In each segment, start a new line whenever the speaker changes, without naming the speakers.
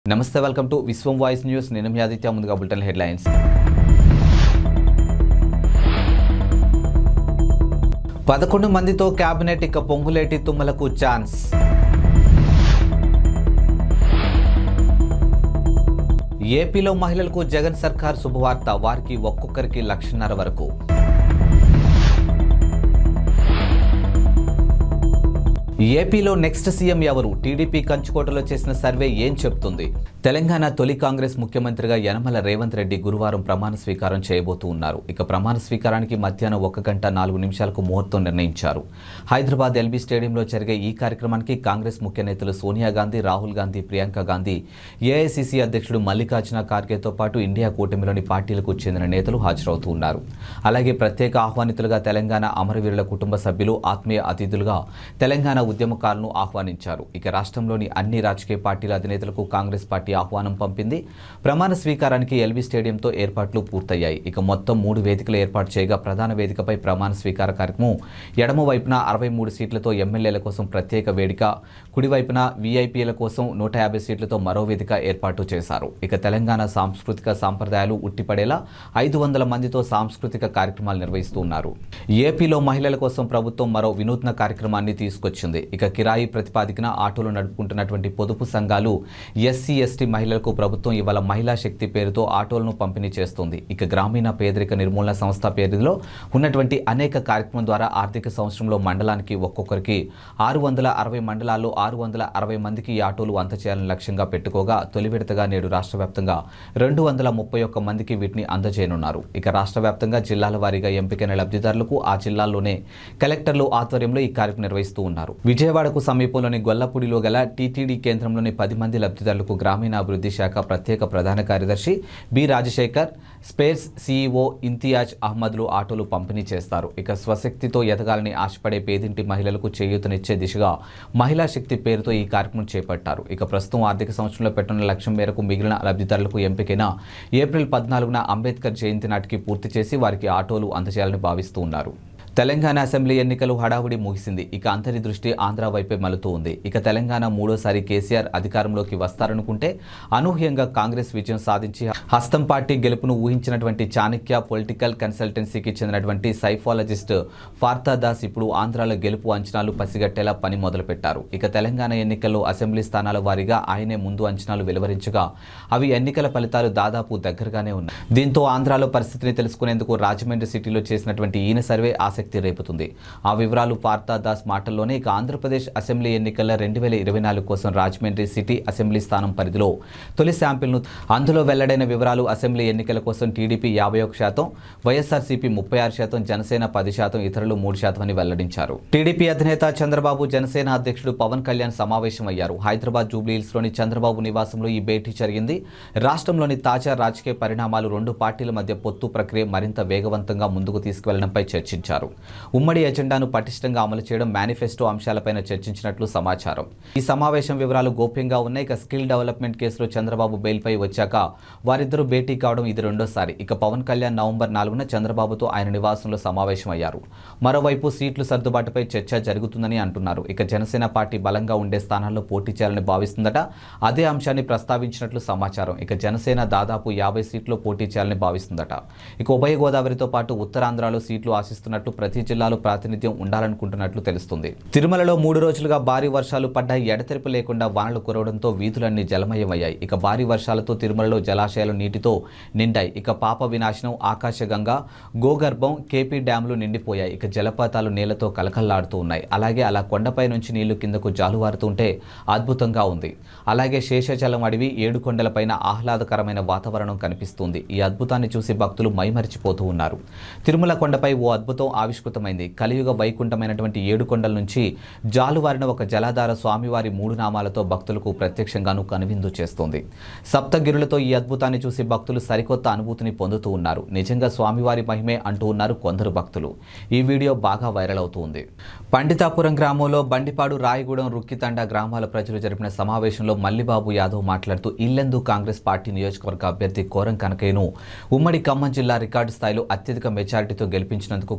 నమస్తే welcome to Vishwam voice news నేను మీ ఆదిత్య ముందుగా బులెటిన్ హెడ్లైన్స్ పదకొండు మందితో కేబినెట్ ఇక పొంగులేటి తుమ్మలకు ఛాన్స్ ఏపీలో మహిళలకు జగన్ సర్కార్ శుభవార్త వారికి ఒక్కొక్కరికి లక్షన్నర వరకు ఏపీలో నెక్స్ట్ సీఎం ఎవరు టీడీపీ కంచుకోటలో చేసిన సర్వే ఏం చెప్తుంది తెలంగాణ తొలి కాంగ్రెస్ ముఖ్యమంత్రిగా యనమల రేవంత్ రెడ్డి గురువారం ప్రమాణ స్వీకారం చేయబోతూ ఉన్నారు ఇక ప్రమాణ స్వీకారానికి మధ్యాహ్నం ఒక గంట నాలుగు నిమిషాలకు ముహూర్తం నిర్ణయించారు హైదరాబాద్ ఎల్బీ స్టేడియంలో జరిగే ఈ కార్యక్రమానికి కాంగ్రెస్ ముఖ్య నేతలు సోనియా గాంధీ రాహుల్ గాంధీ ప్రియాంక గాంధీ ఏఐసిసి అధ్యక్షుడు మల్లికార్జున ఖార్గేతో పాటు ఇండియా కూటమిలోని పార్టీలకు చెందిన నేతలు హాజరవుతూ ఉన్నారు అలాగే ప్రత్యేక ఆహ్వానితులుగా తెలంగాణ అమరవీరుల కుటుంబ సభ్యులు ఆత్మీయ అతిథులుగా తెలంగాణ ఉద్యమకారులను ఆహ్వానించారు ఇక రాష్ట్రంలోని అన్ని రాజకీయ పార్టీల అధినేతలకు కాంగ్రెస్ పార్టీ ఆహ్వానం పంపింది ప్రమాణ స్వీకారానికి ఎల్బీ స్టేడియంతో ఏర్పాట్లు పూర్తయ్యాయి ఇక మొత్తం మూడు వేదికలు ఏర్పాటు చేయగా ప్రధాన వేదికపై ప్రమాణ స్వీకార కార్యక్రమం ఎడమ వైపున అరవై మూడు సీట్లతో ఎమ్మెల్యేల కోసం ప్రత్యేక వేదిక కుడివైపున వీఐపీల కోసం నూట యాభై సీట్లతో మరో వేదిక ఏర్పాటు చేశారు ఇక తెలంగాణ సాంస్కృతిక సాంప్రదాయాలు ఉట్టిపడేలా ఐదు వందల మందితో సాంస్కృతిక కార్యక్రమాలు నిర్వహిస్తూ ఉన్నారు ఏపీలో మహిళల కోసం ప్రభుత్వం మరో వినూత్న కార్యక్రమాన్ని తీసుకొచ్చింది ఇక కిరాయి ప్రతిపాదికన ఆటోలు నడుపుకుంటున్నటువంటి పొదుపు సంఘాలు ఎస్సీ ఎస్టీ మహిళలకు ప్రభుత్వం ఇవాళ మహిళా శక్తి పేరుతో ఆటోలను పంపిణీ చేస్తుంది ఇక గ్రామీణ పేదరిక నిర్మూలన సంస్థ పేరులో ఉన్నటువంటి అనేక కార్యక్రమం ద్వారా ఆర్థిక సంవత్సరంలో మండలానికి ఒక్కొక్కరికి ఆరు వందల అరవై మండలాల్లో ఆరు వందల అరవై మందికి ఈ ఆటోలు అందచేయాలని లక్ష్యంగా పెట్టుకోగా తొలి విడతగా నేడు రాష్ట్ర వ్యాప్తంగా రెండు వందల ముప్పై ఒక్క మందికి వీటిని అందజేయనున్నారు ఇక రాష్ట్ర వ్యాప్తంగా జిల్లాల వారీగా ఎంపికైన లబ్ధిదారులకు ఆ జిల్లాల్లోనే కలెక్టర్లు ఆధ్వర్యంలో ఈ కార్యక్రమం నిర్వహిస్తూ ఉన్నారు విజయవాడకు సమీపంలోని గొల్లపూడిలో గల టీటీడీ కేంద్రంలోని పది మంది లబ్ధిదారులకు గ్రామీణాభివృద్ధి శాఖ ప్రత్యేక ప్రధాన కార్యదర్శి బి రాజశేఖర్ స్పేస్ సీఈఓ ఇంతియాజ్ అహ్మద్లు ఆటోలు పంపిణీ చేస్తారు ఇక స్వశక్తితో ఎదగాలని ఆశపడే పేదింటి మహిళలకు చేయూతనిచ్చే దిశగా మహిళా శక్తి పేరుతో ఈ కార్యక్రమం చేపట్టారు ఇక ప్రస్తుతం ఆర్థిక సంవత్సరంలో పెట్టనున్న లక్ష్యం మేరకు మిగిలిన లబ్ధిదారులకు ఎంపికైన ఏప్రిల్ పద్నాలుగున అంబేద్కర్ జయంతి నాటికి పూర్తి చేసి వారికి ఆటోలు అందజేయాలని భావిస్తూ ఉన్నారు తెలంగాణ అసెంబ్లీ ఎన్నికలు హడావుడి ముగిసింది ఇక అంతరి దృష్టి ఆంధ్ర వైపే మలుతూ ఉంది ఇక తెలంగాణ మూడోసారి కేసీఆర్ అధికారంలోకి వస్తారనుకుంటే అనూహ్యంగా కాంగ్రెస్ విజయం సాధించి హస్తం పార్టీ గెలుపును ఊహించినటువంటి చాణక్య పొలిటికల్ కన్సల్టెన్సీకి చెందినటువంటి సైఫాలజిస్ట్ ఫార్తా దాస్ ఇప్పుడు ఆంధ్రాలో గెలుపు అంచనాలు పసిగట్టేలా పని మొదలుపెట్టారు ఇక తెలంగాణ ఎన్నికల్లో అసెంబ్లీ స్థానాల వారీగా ఆయనే ముందు అంచనాలు వెలువరించగా అవి ఎన్నికల ఫలితాలు దాదాపు దగ్గరగానే ఉన్నాయి దీంతో ఆంధ్రాలో పరిస్థితిని తెలుసుకునేందుకు రాజమండ్రి సిటీలో చేసినటువంటి ఈయన సర్వే ఆసక్తి రేపుతుంది ఆ వివరాలు పార్థా దాస్ మాటల్లోనే ఇక ఆంధ్రప్రదేశ్ అసెంబ్లీ ఎన్నికల రెండు వేల ఇరవై నాలుగు కోసం రాజమండ్రి సిటీ అసెంబ్లీ స్థానం పరిధిలో తొలి శాంపిల్ను అందులో వెల్లడైన వివరాలు అసెంబ్లీ ఎన్నికల కోసం టీడీపీ యాభై ఒక శాతం వైఎస్ఆర్సీపీ ముప్పై ఆరు శాతం జనసేన పది శాతం ఇతరులు మూడు శాతం అని వెల్లడించారు టీడీపీ అధినేత చంద్రబాబు జనసేన అధ్యక్షుడు పవన్ కళ్యాణ్ సమావేశమయ్యారు హైదరాబాద్ జూబ్లీహిల్స్ లోని చంద్రబాబు నివాసంలో ఈ భేటీ జరిగింది రాష్ట్రంలోని తాజా రాజకీయ పరిణామాలు రెండు పార్టీల మధ్య పొత్తు ప్రక్రియ మరింత వేగవంతంగా ముందుకు తీసుకువెళ్లడంపై చర్చించారు ఉమ్మడి ఎజెండాను పటిష్టంగా అమలు చేయడం మేనిఫెస్టో అంశాలపైన చర్చించినట్లు సమాచారం ఈ సమావేశం వివరాలు గోప్యంగా ఉన్నాయి ఇక స్కిల్ డెవలప్మెంట్ కేసులో చంద్రబాబు బెయిల్పై వచ్చాక వారిద్దరూ భేటీ కావడం ఇది రెండోసారి ఇక పవన్ కళ్యాణ్ నవంబర్ నాలుగున చంద్రబాబుతో ఆయన నివాసంలో సమావేశమయ్యారు మరోవైపు సీట్లు సర్దుబాటుపై చర్చ జరుగుతుందని అంటున్నారు ఇక జనసేన పార్టీ బలంగా ఉండే స్థానాల్లో పోటీ చేయాలని భావిస్తుందట అదే అంశాన్ని ప్రస్తావించినట్లు సమాచారం ఇక జనసేన దాదాపు యాభై సీట్లు పోటీ చేయాలని భావిస్తుందట ఇక ఉభయ గోదావరితో పాటు ఉత్తరాంధ్రలో సీట్లు ఆశిస్తున్నట్లు ప్రతి జిల్లాలో ప్రాతినిధ్యం ఉండాలనుకుంటున్నట్లు తెలుస్తుంది తిరుమలలో మూడు రోజులుగా భారీ వర్షాలు పడ్డాయి ఎడతెరిపి లేకుండా వానలు కురవడంతో వీధులన్నీ జలమయమయ్యాయి ఇక భారీ వర్షాలతో తిరుమలలో జలాశయాలు నీటితో నిండాయి ఇక పాప వినాశనం ఆకాశగంగా గోగర్భం కేపీ డ్యాంలు నిండిపోయాయి ఇక జలపాతాలు నీళ్లతో కలకల్లాడుతూ ఉన్నాయి అలాగే అలా కొండపై నుంచి నీళ్లు కిందకు జాలువారుతుంటే అద్భుతంగా ఉంది అలాగే శేషజలం అడవి ఏడు కొండలపైన ఆహ్లాదకరమైన వాతావరణం కనిపిస్తుంది ఈ అద్భుతాన్ని చూసి భక్తులు మైమరిచిపోతూ ఉన్నారు తిరుమల కొండపై ఓ అద్భుతం ఆవిష్కృతమైంది కలియుగ వైకుంఠమైనటువంటి ఏడు కొండల నుంచి జాలువారిన ఒక జలాధార స్వామివారి మూడు నామాలతో భక్తులకు ప్రత్యక్షంగాను కనువిందు చేస్తోంది సప్తగిరులతో ఈ అద్భుతాన్ని చూసి భక్తులు సరికొత్త అనుభూతిని పొందుతూ ఉన్నారు నిజంగా స్వామివారి మహిమే అంటూ ఉన్నారు కొందరు భక్తులు ఈ వీడియో బాగా వైరల్ అవుతుంది పండితాపురం గ్రామంలో బండిపాడు రాయగూడెం రుక్కితండ గ్రామాల ప్రజలు జరిపిన సమావేశంలో మల్లిబాబు యాదవ్ మాట్లాడుతూ ఇల్లెందు కాంగ్రెస్ పార్టీ నియోజకవర్గ అభ్యర్థి కోరం కనకయ్యను ఉమ్మడి ఖమ్మం జిల్లా రికార్డు స్థాయిలో అత్యధిక మెజారిటీతో గెలిపించినందుకు కృతజ్ఞతలు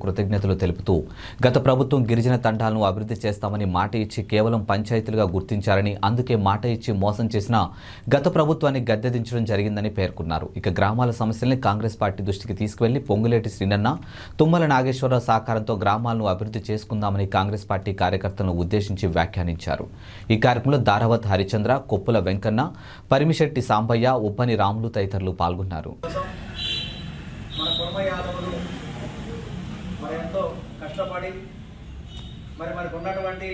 విద్యార్థులు తెలుపుతూ గత ప్రభుత్వం గిరిజన తండాలను అభివృద్ధి చేస్తామని మాట ఇచ్చి కేవలం పంచాయతీలుగా గుర్తించారని అందుకే మాట ఇచ్చి మోసం చేసిన గత ప్రభుత్వాన్ని గద్దెదించడం జరిగిందని పేర్కొన్నారు ఇక గ్రామాల సమస్యల్ని కాంగ్రెస్ పార్టీ దృష్టికి తీసుకువెళ్లి పొంగులేటి శ్రీనన్న తుమ్మల నాగేశ్వరరావు సహకారంతో గ్రామాలను అభివృద్ధి చేసుకుందామని కాంగ్రెస్ పార్టీ కార్యకర్తలను ఉద్దేశించి వ్యాఖ్యానించారు ఈ కార్యక్రమంలో దారావత్ హరిచంద్ర కొప్పుల వెంకన్న పరిమిశెట్టి సాంబయ్య ఉప్పని రాములు తదితరులు పాల్గొన్నారు
మన కుర్మ యాదవులు మరి ఎంతో కష్టపడి మరి మనకు ఉన్నటువంటి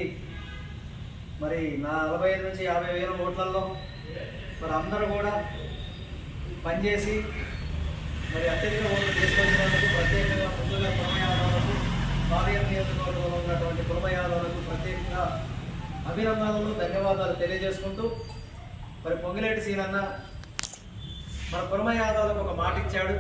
మరి నలభై ఐదు నుంచి యాభై వేల ఓట్లలో మరి అందరూ కూడా పనిచేసి మరి అత్యధిక ఓట్లు తీసుకొచ్చినందుకు ప్రత్యేకంగా ముందుగా కుర్మ యాదవులకు పాలయం నియోజకవర్గంలో ఉన్నటువంటి కుర్మ యాదవులకు ప్రత్యేకంగా అభినందనలు ధన్యవాదాలు తెలియజేసుకుంటూ మరి పొంగిలేటి సీనన్న మన కుర్మ యాదవులకు ఒక మాట ఇచ్చాడు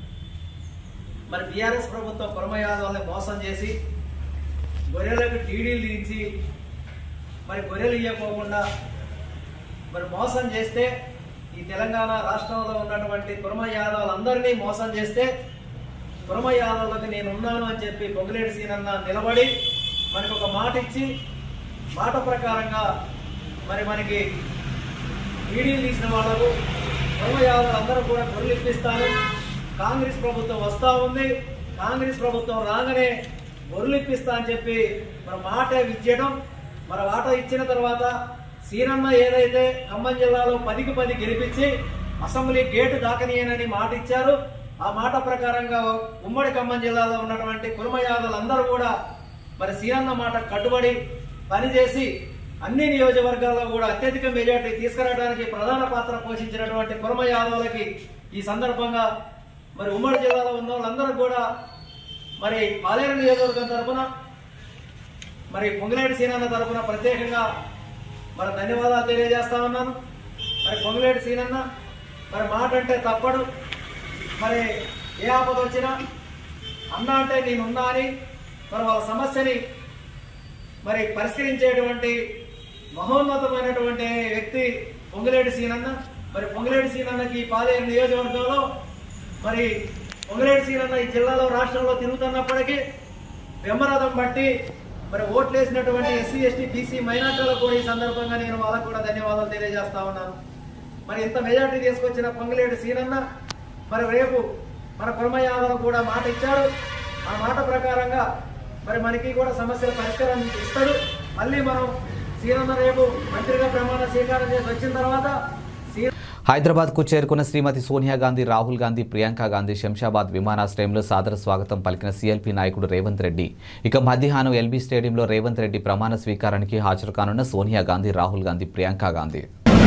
మరి బీఆర్ఎస్ ప్రభుత్వం కుర్మ యాదవుల్ని మోసం చేసి గొర్రెలకు టీడీలు ఇచ్చి మరి గొర్రెలు ఇవ్వకోకుండా మరి మోసం చేస్తే ఈ తెలంగాణ రాష్ట్రంలో ఉన్నటువంటి కుర్మ యాదవులందరినీ మోసం చేస్తే కుర్మ యాదవులకు నేను ఉన్నాను అని చెప్పి పొగిలేటి సీనన్న నిలబడి మనకు ఒక మాట ఇచ్చి మాట ప్రకారంగా మరి మనకి ఈడీలు తీసిన వాళ్ళకు కుర్మ యాదవులు అందరూ కూడా గొర్రెలు ఇప్పిస్తాను కాంగ్రెస్ ప్రభుత్వం వస్తా ఉంది కాంగ్రెస్ ప్రభుత్వం రాగానే గొర్రెలు ఇప్పిస్తా అని చెప్పి మన మాట ఇచ్చేయడం మన మాట ఇచ్చిన తర్వాత సీనన్న ఏదైతే ఖమ్మం జిల్లాలో పదికి పది గెలిపించి అసెంబ్లీ గేటు దాకనీయనని మాట ఇచ్చారు ఆ మాట ప్రకారంగా ఉమ్మడి ఖమ్మం జిల్లాలో ఉన్నటువంటి కుర్మ యాదవులు అందరూ కూడా మరి సీనన్న మాట కట్టుబడి పనిచేసి అన్ని నియోజకవర్గాల్లో కూడా అత్యధిక మెజార్టీ తీసుకురావడానికి ప్రధాన పాత్ర పోషించినటువంటి కుర్మ యాదవులకి ఈ సందర్భంగా మరి ఉమ్మడి జిల్లాలో ఉన్న వాళ్ళందరూ కూడా మరి పాలేరు నియోజకవర్గం తరఫున మరి పొంగిలేటి సీనన్న తరఫున ప్రత్యేకంగా మరి ధన్యవాదాలు తెలియజేస్తా ఉన్నాను మరి పొంగిలేటి సీనన్న మరి మాట అంటే తప్పడు మరి ఏ ఆపద వచ్చినా అన్న అంటే నేనున్నా అని మరి వాళ్ళ సమస్యని మరి పరిష్కరించేటువంటి మహోన్నతమైనటువంటి వ్యక్తి పొంగిలేటి సీనన్న మరి పొంగిలేటి సీనన్నకి ఈ పాలేరు నియోజకవర్గంలో మరి పొంగిలేటి సీనన్న ఈ జిల్లాలో రాష్ట్రంలో తిరుగుతున్నప్పటికీ బ్రహ్మరథం బట్టి మరి ఓట్లు వేసినటువంటి ఎస్సీ ఎస్టీ బీసీ మైనార్టీలకు కూడా ఈ సందర్భంగా నేను వాళ్ళకు కూడా ధన్యవాదాలు తెలియజేస్తా ఉన్నాను మరి ఇంత మెజార్టీ తీసుకొచ్చిన పొంగిలేటి సీనన్న మరి రేపు మన కుర్మ యాదవ్ కూడా మాట ఇచ్చాడు ఆ మాట ప్రకారంగా మరి మనకి కూడా సమస్యల పరిష్కారం ఇస్తాడు మళ్ళీ మనం సీనన్న రేపు మంత్రిగా ప్రమాణ స్వీకారం చేసి వచ్చిన తర్వాత సీ
హైదరాబాద్కు చేరుకున్న శ్రీమతి సోనియా గాంధీ రాహుల్ గాంధీ ప్రియాంక గాంధీ శంషాబాద్ విమానాశ్రయంలో సాదర స్వాగతం పలికిన సీఎల్పీ నాయకుడు రేవంత్ రెడ్డి ఇక మధ్యాహ్నం ఎల్బీ స్టేడియంలో రేవంత్ రెడ్డి ప్రమాణ స్వీకారానికి హాజరు కానున్న సోనియా గాంధీ రాహుల్ గాంధీ ప్రియాంక గాంధీ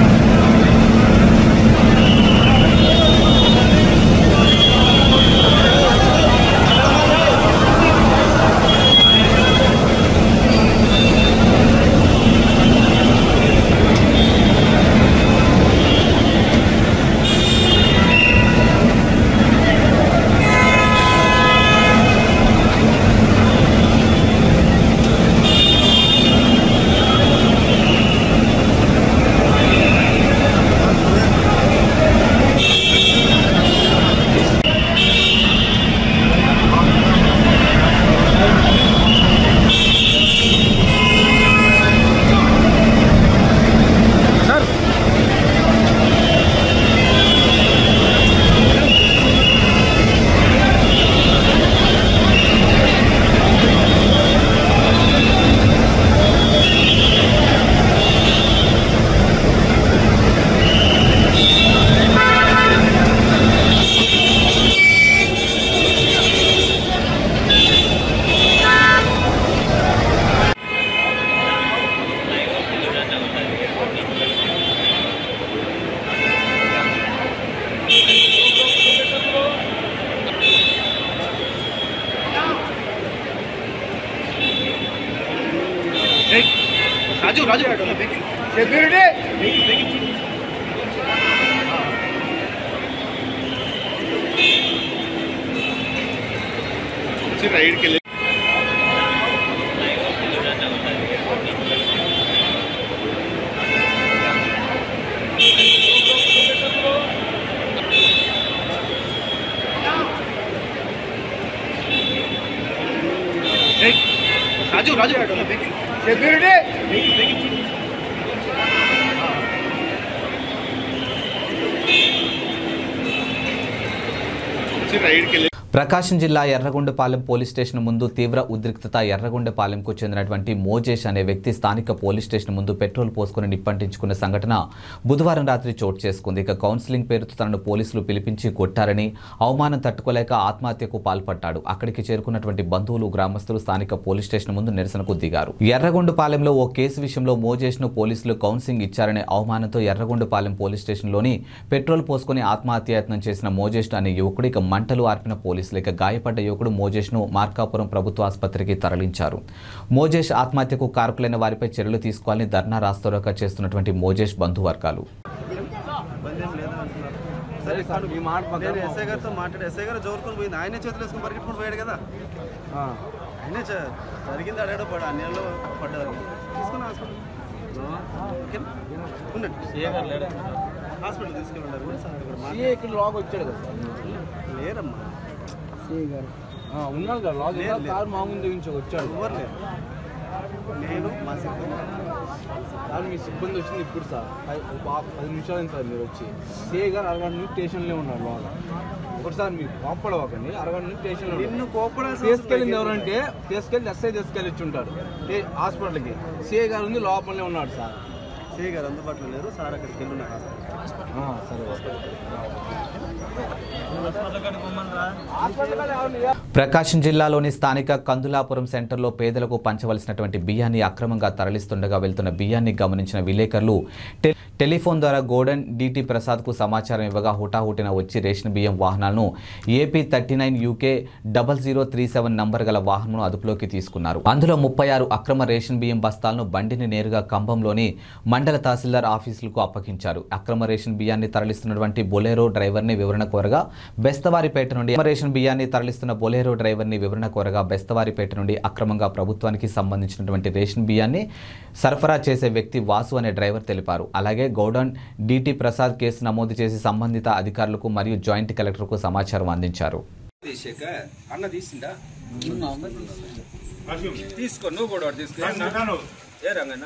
రాజు రాజు సెక్యూరిటీ రైడ్కి వెళ్ళి రాజు సెక్యూరిటీ రైడ్కి వెళ్ళి
ప్రకాశం జిల్లా ఎర్రగొండపాలెం పోలీస్ స్టేషన్ ముందు తీవ్ర ఉద్రిక్తత ఎర్రగొండపాలెంకు చెందినటువంటి మోజేష్ అనే వ్యక్తి స్థానిక పోలీస్ స్టేషన్ ముందు పెట్రోల్ పోసుకుని నిప్పంటించుకున్న సంఘటన బుధవారం రాత్రి చోటు చేసుకుంది ఇక కౌన్సిలింగ్ పేరుతో తనను పోలీసులు పిలిపించి కొట్టారని అవమానం తట్టుకోలేక ఆత్మహత్యకు పాల్పడ్డాడు అక్కడికి చేరుకున్నటువంటి బంధువులు గ్రామస్తులు స్థానిక పోలీస్ స్టేషన్ ముందు నిరసనకు దిగారు ఎర్రగొండపాలెంలో ఓ కేసు విషయంలో మోజేష్ ను పోలీసులు కౌన్సిలింగ్ ఇచ్చారనే అవమానంతో ఎర్రగొండపాలెం పోలీస్ స్టేషన్లోని పెట్రోల్ పోసుకుని ఆత్మహత్యాయత్నం చేసిన మోజేష్ అనే యువకుడు ఇక మంటలు ఆర్పిన పోలీసులు ఇక గాయపడ్డ యువకుడు మోజేష్ ను మార్కాపురం ప్రభుత్వ ఆసుపత్రికి తరలించారు మోజేష్ ఆత్మహత్యకు కారకులైన వారిపై చర్యలు తీసుకోవాలని ధర్నా రాస్తోరక చేస్తున్నటువంటి మోజేష్ బంధువర్గాలు
ఇబ్బంది ఏం లేదని అంటున్నారు సరే సార్ మీ మాట నేను ఎస్ఐ గారితో మాట్లాడి ఎస్ఐ గారు జోరుకొని పోయింది ఆయనే చేతులు వేసుకొని పరిగెట్టుకుని పోయాడు కదా ఆయనే చ- జరిగింది అడాడో పడ ఆ నీళ్ళు పడ్డది తీసుకుని హాస్పిటల్ ఓకేనా? ఉండండి హాస్పిటల్ తీసుకెళ్ళండి కూడా సార్ ఇక్కడ మాట్లాడండి.
ఇక్కడ లాగ్ వచ్చాడు కదా సార్
లేరమ్మా
ఆ, ఉన్నాడు కదా లాగ్
లేదు, లేదు.
కారు మా ముందు నుంచి వచ్చాడు
ఎవరు లేరు నేను మా సిబ్బంది
సార్ మీ సిబ్బంది వచ్చింది ఇప్పుడు సార్ పది ఒక పా- పది నిమిషాలు అయింది సార్ మీరు వచ్చి సిఐ గారు అరగంట నుంచి స్టేషన్లో ఉన్నారు లోన ఇప్పుడు సార్ మీకు కోప్పడవకండి అరగంట నుంచి స్టేషన్లో
నిన్ను కోపడాల్సిన
తీసుకెళ్ళింది ఎవరంటే తీసుకెళ్ళి ఎస్ఐ తీసుకెళ్ళి ఇచ్చి ఉంటాడు ఏ- హాస్పిటల్కి సిఐ గారు ఉంది లోపలనే ఉన్నాడు సార్
సిఐ గారు అందుబాటులో లేరు సార్ అక్కడికి వెళ్ళి ఉన్నారు హాస్పిటల్
ఆ, సరే
ప్రకాశం జిల్లాలోని స్థానిక కందులాపురం సెంటర్లో పేదలకు పంచవలసినటువంటి బియ్యాన్ని అక్రమంగా తరలిస్తుండగా వెళ్తున్న బియ్యాన్ని గమనించిన విలేకరులు టె- టెలిఫోన్ ద్వారా గోడన్ డిటి ప్రసాద్కు సమాచారం ఇవ్వగా హుటాహుటిన వచ్చి రేషన్ బియ్యం వాహనాలను AP thirty nine UK double zero three seven number గల వాహనం అదుపులోకి తీసుకున్నారు అందులో ముప్పై ఆరు అక్రమ రేషన్ బియ్యం బస్తాలను బండిని నేరుగా కంభంలోని మండల తహసీల్దార్ ఆఫీసులకు అప్పగించారు అక్రమ రేషన్ బియ్యాన్ని తరలిస్తున్నటువంటి బొలేరో డ్రైవర్ని వివరణ కోరగా బెస్తవారిపేట నుండి అక్రమ రేషన్ బియ్యాన్ని తరలిస్తున్న బొలేరో డ్రైవర్ని వివరణ కోరగా బెస్తవారిపేట నుండి అక్రమంగా ప్రభుత్వానికి సంబంధించినటువంటి రేషన్ బియ్యాన్ని సరఫరా చేసే వ్యక్తి వాసు అనే డ్రైవర్ తెలిపారు అలాగే గౌడన్ డిటి ప్రసాద్ కేసు నమోదు చేసి సంబంధిత అధికారులకు మరియు జాయింట్ కలెక్టర్కు సమాచారం అందించారు
తీసాక అన్న తీసిందా తీసుకో నువ్వు కూడా ఒకటి తీసుకో ఏ రంగన్న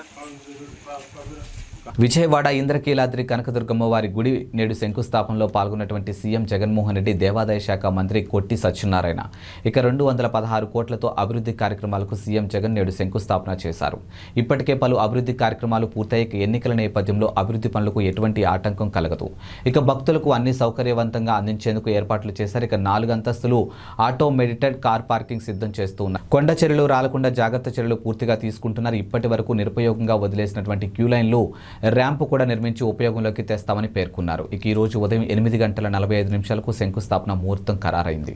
విజయవాడ ఇంద్రకీలాద్రి కనకదుర్గమ్మ వారి గుడి నేడు శంకుస్థాపనలో పాల్గొన్నటువంటి సీఎం జగన్మోహన్ రెడ్డి దేవాదాయ శాఖ మంత్రి కొట్టి సత్యనారాయణ ఇక రెండు వందల పదహారు కోట్లతో అభివృద్ధి కార్యక్రమాలకు సీఎం జగన్ నేడు శంకుస్థాపన చేశారు ఇప్పటికే పలు అభివృద్ధి కార్యక్రమాలు పూర్తయ్యే ఎన్నికల నేపథ్యంలో అభివృద్ధి పనులకు ఎటువంటి ఆటంకం కలగదు ఇక భక్తులకు అన్ని సౌకర్యవంతంగా అందించేందుకు ఏర్పాట్లు చేశారు ఇక నాలుగు అంతస్తులు ఆటోమేటెడ్ కార్ పార్కింగ్ సిద్ధం చేస్తూ ఉన్నారు కొండ చర్యలు రాలకుండా జాగ్రత్త చర్యలు పూర్తిగా తీసుకుంటున్నారు ఇప్పటి వరకు నిరుపయోగంగా వదిలేసినటువంటి క్యూ లైన్లు ర్యాంపు కూడా నిర్మించి ఉపయోగంలోకి తెస్తామని పేర్కొన్నారు ఇక ఈ రోజు ఉదయం ఎనిమిది గంటల నలభై ఐదు నిమిషాలకు శంకుస్థాపన ముహూర్తం ఖరారైంది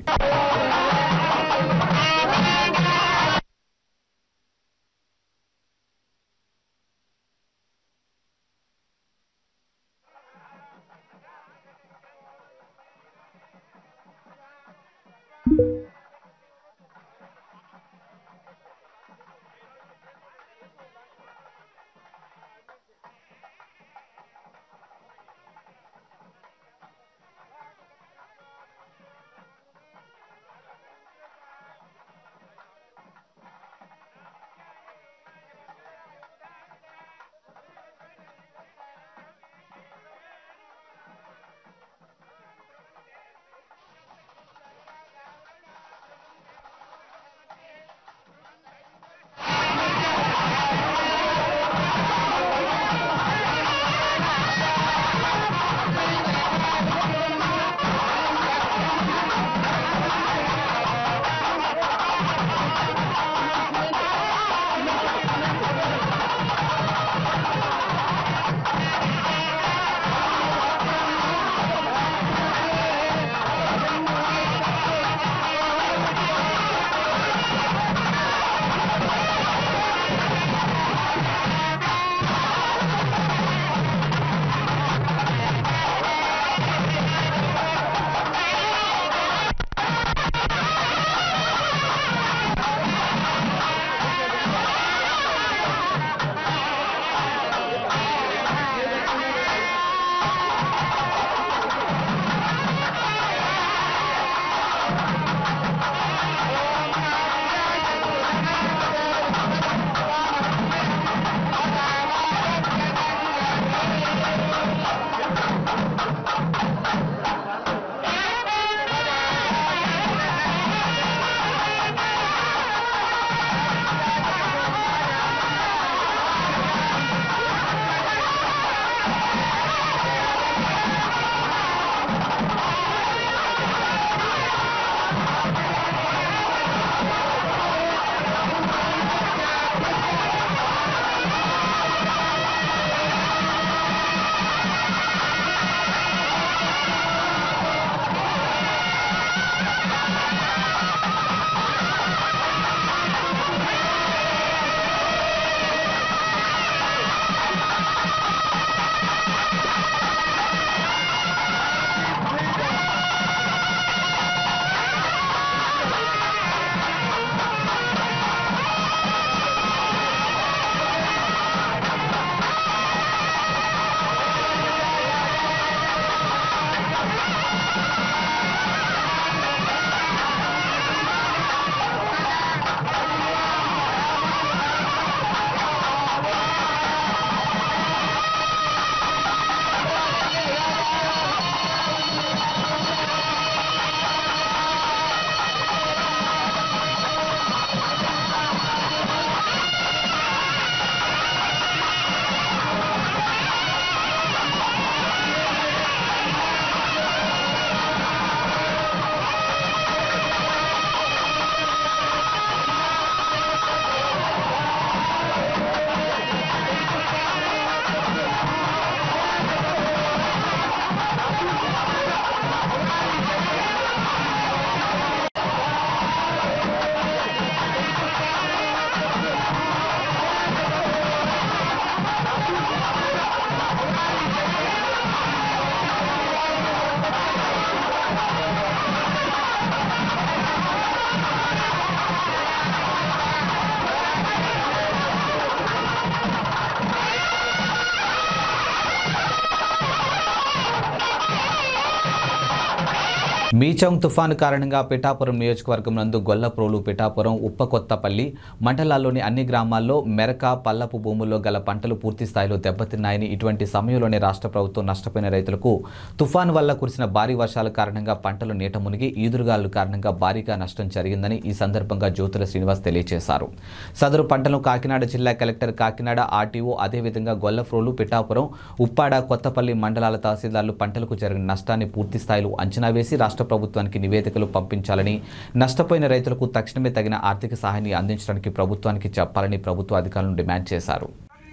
మీచంగ్ తుఫాను కారణంగా పిఠాపురం నియోజకవర్గం నందు గొల్లప్రోలు పిఠాపురం ఉప్పకొత్తపల్లి మండలాల్లోని అన్ని గ్రామాల్లో మెరక పల్లపు భూముల్లో గల పంటలు పూర్తి స్థాయిలో దెబ్బతిన్నాయని ఇటువంటి సమయంలోనే రాష్ట్ర ప్రభుత్వం నష్టపోయిన రైతులకు తుఫాను వల్ల కురిసిన భారీ వర్షాల కారణంగా పంటలు నీట మునిగి ఈదురుగాలు కారణంగా భారీగా నష్టం జరిగిందని ఈ సందర్భంగా జ్యోతుల శ్రీనివాస్ తెలియజేశారు సదరు పంటలను కాకినాడ జిల్లా కలెక్టర్ కాకినాడ ఆర్టీఓ అదేవిధంగా గొల్లఫ్రోలు పిఠాపురం ఉప్పాడ కొత్తపల్లి మండలాల తహసీల్దార్లు పంటలకు జరిగిన నష్టాన్ని పూర్తి స్థాయిలో అంచనా వేసి రాష్ట్ర ప్రభుత్వానికి నివేదికలు పంపించాలని నష్టపోయిన రైతులకు తక్షణమే తగిన ఆర్థిక సహాయాన్ని అందించడానికి ప్రభుత్వానికి చెప్పాలని ప్రభుత్వ అధికారులను డిమాండ్ చేశారు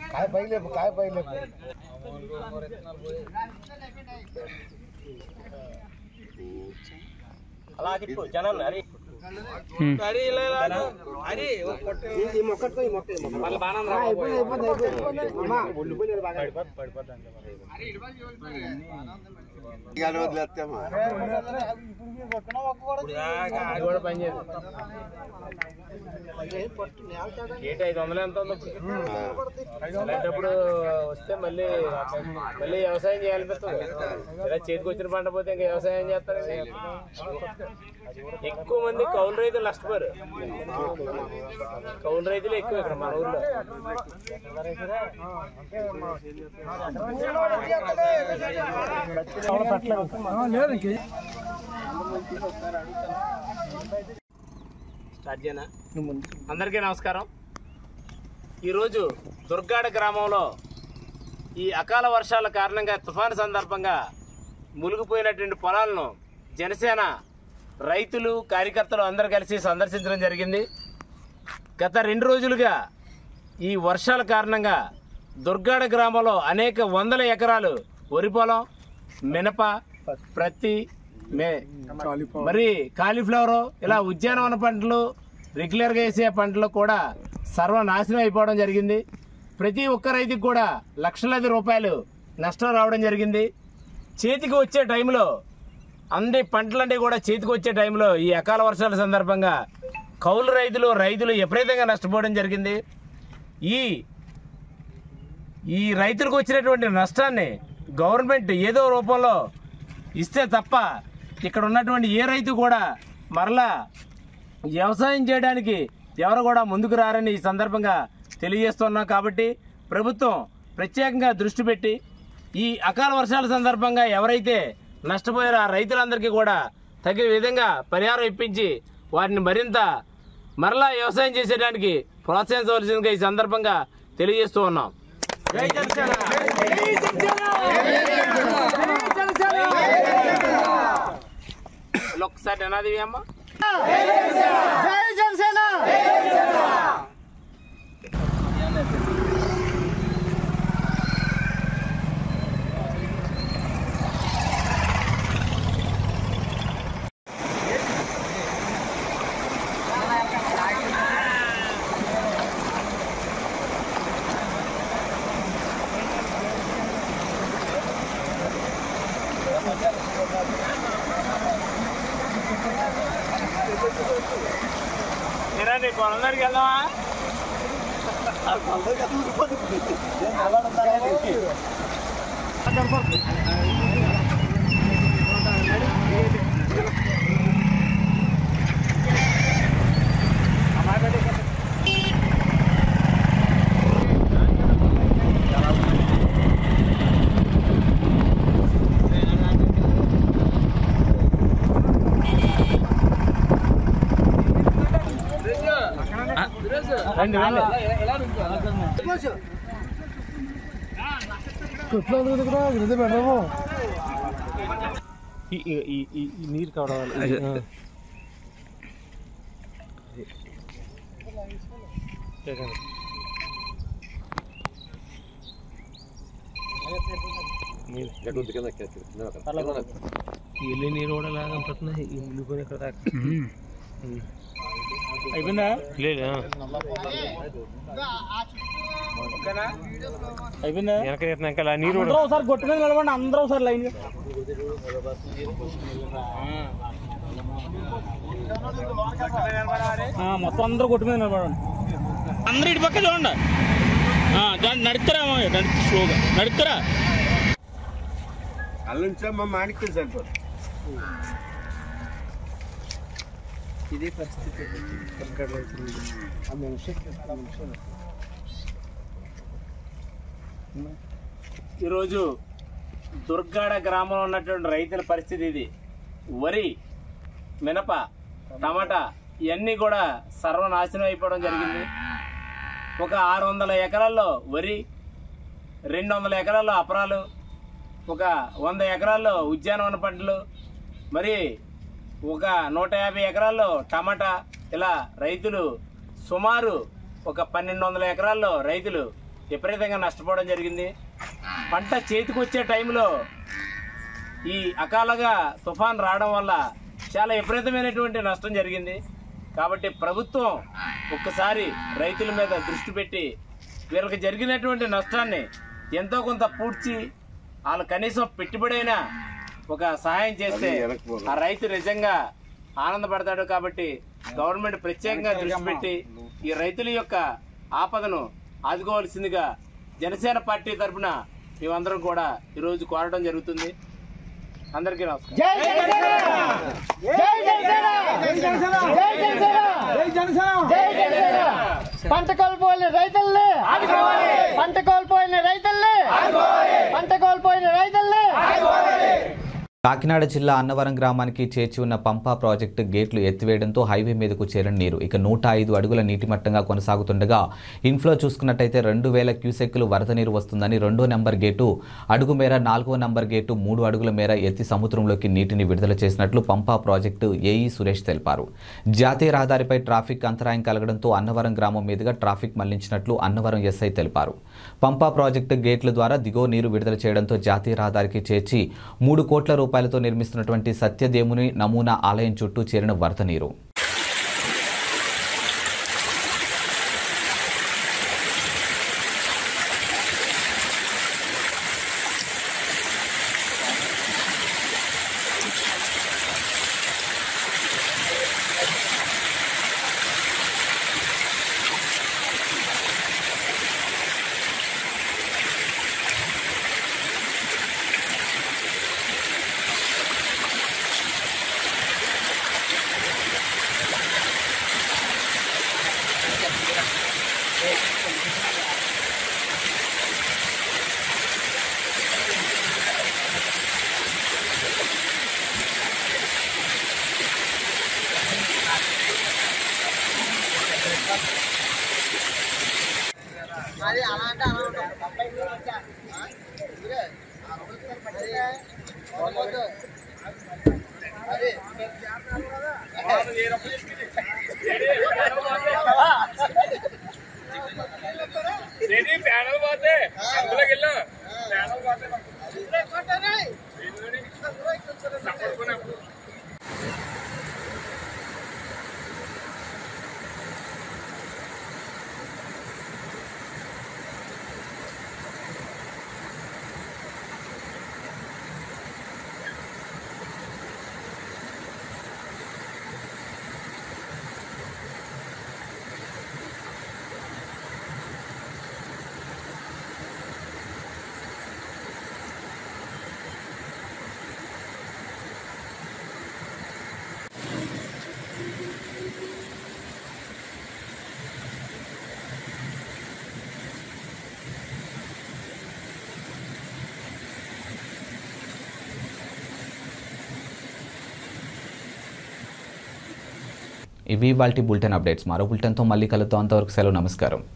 ఏంటి ఐదు వందలు ఎంత ఉంది అలాంటప్పుడు వస్తే మళ్ళీ మళ్ళీ వ్యవసాయం చేయాలనిపిస్తుంది ఇలా చేతికి వచ్చిన పంట పోతే ఇంకా వ్యవసాయం చేస్తారు ఎక్కువ మంది కౌలు రైతులు నష్టపోరు కౌలు రైతులు ఎక్కువ ఇక్కడ మన ఊర్లో స్టార్ట్ చేయనా అందరికీ నమస్కారం ఈరోజు దుర్గాడ గ్రామంలో ఈ అకాల వర్షాల కారణంగా తుఫాను సందర్భంగా మునిగిపోయినటువంటి పొలాలను జనసేన రైతులు కార్యకర్తలు అందరూ కలిసి సందర్శించడం జరిగింది గత రెండు రోజులుగా ఈ వర్షాల కారణంగా దుర్గాడ గ్రామంలో అనేక వందల ఎకరాలు వరి పొలం మినప ప్రత్తి మే మరి కాలీఫ్లవర్ ఇలా ఉద్యానవన పంటలు రెగ్యులర్గా వేసే పంటలు కూడా సర్వనాశనం అయిపోవడం జరిగింది ప్రతి ఒక్క రైతుకి కూడా లక్షలాది రూపాయలు నష్టం రావడం జరిగింది చేతికి వచ్చే టైంలో అన్ని పంటలన్నీ కూడా చేతికి వచ్చే టైంలో ఈ అకాల వర్షాల సందర్భంగా కౌలు రైతులు రైతులు విపరీతంగా నష్టపోవడం జరిగింది ఈ ఈ రైతులకు వచ్చినటువంటి నష్టాన్ని గవర్నమెంట్ ఏదో రూపంలో ఇస్తే తప్ప ఇక్కడ ఉన్నటువంటి ఏ రైతు కూడా మరలా వ్యవసాయం చేయడానికి ఎవరు కూడా ముందుకు రారని ఈ సందర్భంగా తెలియజేస్తున్నాం కాబట్టి ప్రభుత్వం ప్రత్యేకంగా దృష్టి పెట్టి ఈ అకాల వర్షాల సందర్భంగా ఎవరైతే నష్టపోయారో ఆ రైతులందరికీ కూడా తగిన విధంగా పరిహారం ఇప్పించి వారిని మరింత మరలా వ్యవసాయం చేసేయడానికి ప్రోత్సహించవలసిందిగా ఈ సందర్భంగా తెలియజేస్తూ ఉన్నాం జై జనసేన ఒక్కసారి నినాది అమ్మ నిరండి పొలం దగ్గరికి వెళ్దామా రండి రండి నీరు కావడాలి వెళ్ళి నీరు కూడా లాగా పడుతున్నాయి వెళ్ళిపోయిన ఇక్కడ దాకా అయిపోయిందా లేదు అయిపోయిందా వెనక ఇంకా నీరు అందరూ ఒకసారి గొట్టు మీద నిలబండి అందరూ ఒకసారి లైన్ మొత్తం అందరూ గొట్టు మీద నిలబడండి అందరూ ఇటు పక్క చూడండి నడుతురా నడుతు స్లోగా నడుతురా
అల్లుంచా మా మాణిక్యం సరిపోదు
ఇదే పరిస్థితి ఇక్కడ రైతులు ఆ నిమిషం ఆ నిమిషం
ఈరోజు దుర్గాడ గ్రామంలో ఉన్నటువంటి రైతుల పరిస్థితి ఇది వరి మినప టమాటా ఇవన్నీ కూడా సర్వనాశనం అయిపోవడం జరిగింది ఒక ఆరు వందల ఎకరాల్లో వరి రెండు వందల ఎకరాల్లో అపరాలు ఒక వంద ఎకరాల్లో ఉద్యానవన పంటలు మరి ఒక నూట యాభై ఎకరాల్లో టమాటా ఇలా రైతులు సుమారు ఒక పన్నెండు వందల ఎకరాల్లో రైతులు విపరీతంగా నష్టపోవడం జరిగింది పంట చేతికొచ్చే టైంలో ఈ అకాలగా తుఫాన్ రావడం వల్ల చాలా విపరీతమైనటువంటి నష్టం జరిగింది కాబట్టి ప్రభుత్వం ఒక్కసారి రైతుల మీద దృష్టి పెట్టి వీళ్ళకి జరిగినటువంటి నష్టాన్ని ఎంతో కొంత పూడ్చి వాళ్ళు కనీసం పెట్టుబడైనా ఒక సహాయం చేస్తే ఆ రైతు నిజంగా ఆనందపడతాడు కాబట్టి గవర్నమెంట్ ప్రత్యేకంగా దృష్టి పెట్టి ఈ రైతుల యొక్క ఆపదను ఆదుకోవాల్సిందిగా జనసేన పార్టీ తరఫున మేమందరం కూడా ఈరోజు కోరడం జరుగుతుంది అందరికీ నమస్కారం
పంట కోల్పోయిన రైతుల్ని పంట కోల్పోయిన రైతుల్ని పంట కోల్పోయిన రైతుల్ని
కాకినాడ జిల్లా అన్నవరం గ్రామానికి చేర్చి ఉన్న పంపా ప్రాజెక్టు గేట్లు ఎత్తివేయడంతో హైవే మీదకు చేరిన నీరు ఇక నూట ఐదు అడుగుల నీటి మట్టంగా కొనసాగుతుండగా ఇన్ఫ్లో చూసుకున్నట్టయితే రెండు వేల క్యూసెక్కులు వరద నీరు వస్తుందని రెండో నెంబర్ గేటు అడుగు మేర నాలుగో నెంబర్ గేటు మూడు అడుగుల మేర ఎత్తి సముద్రంలోకి నీటిని విడుదల చేసినట్లు పంపా ప్రాజెక్టు ఏఈ సురేష్ తెలిపారు జాతీయ రహదారిపై ట్రాఫిక్ అంతరాయం కలగడంతో అన్నవరం గ్రామం మీదుగా ట్రాఫిక్ మళ్లించినట్లు అన్నవరం ఎస్ఐ తెలిపారు పంపా ప్రాజెక్టు గేట్ల ద్వారా దిగువ నీరు విడుదల చేయడంతో జాతీయ రహదారికి చేర్చి మూడు కోట్ల రూపాయలతో నిర్మిస్తున్నటువంటి సత్యదేముని నమూనా ఆలయం చుట్టూ చేరిన వరద నీరు ఇవి వాళ్ళ బులెటిన్ అప్డేట్స్ మరో బులెటిన్తో మళ్ళీ కలుద్దాం అంతవరకు సెలవు నమస్కారం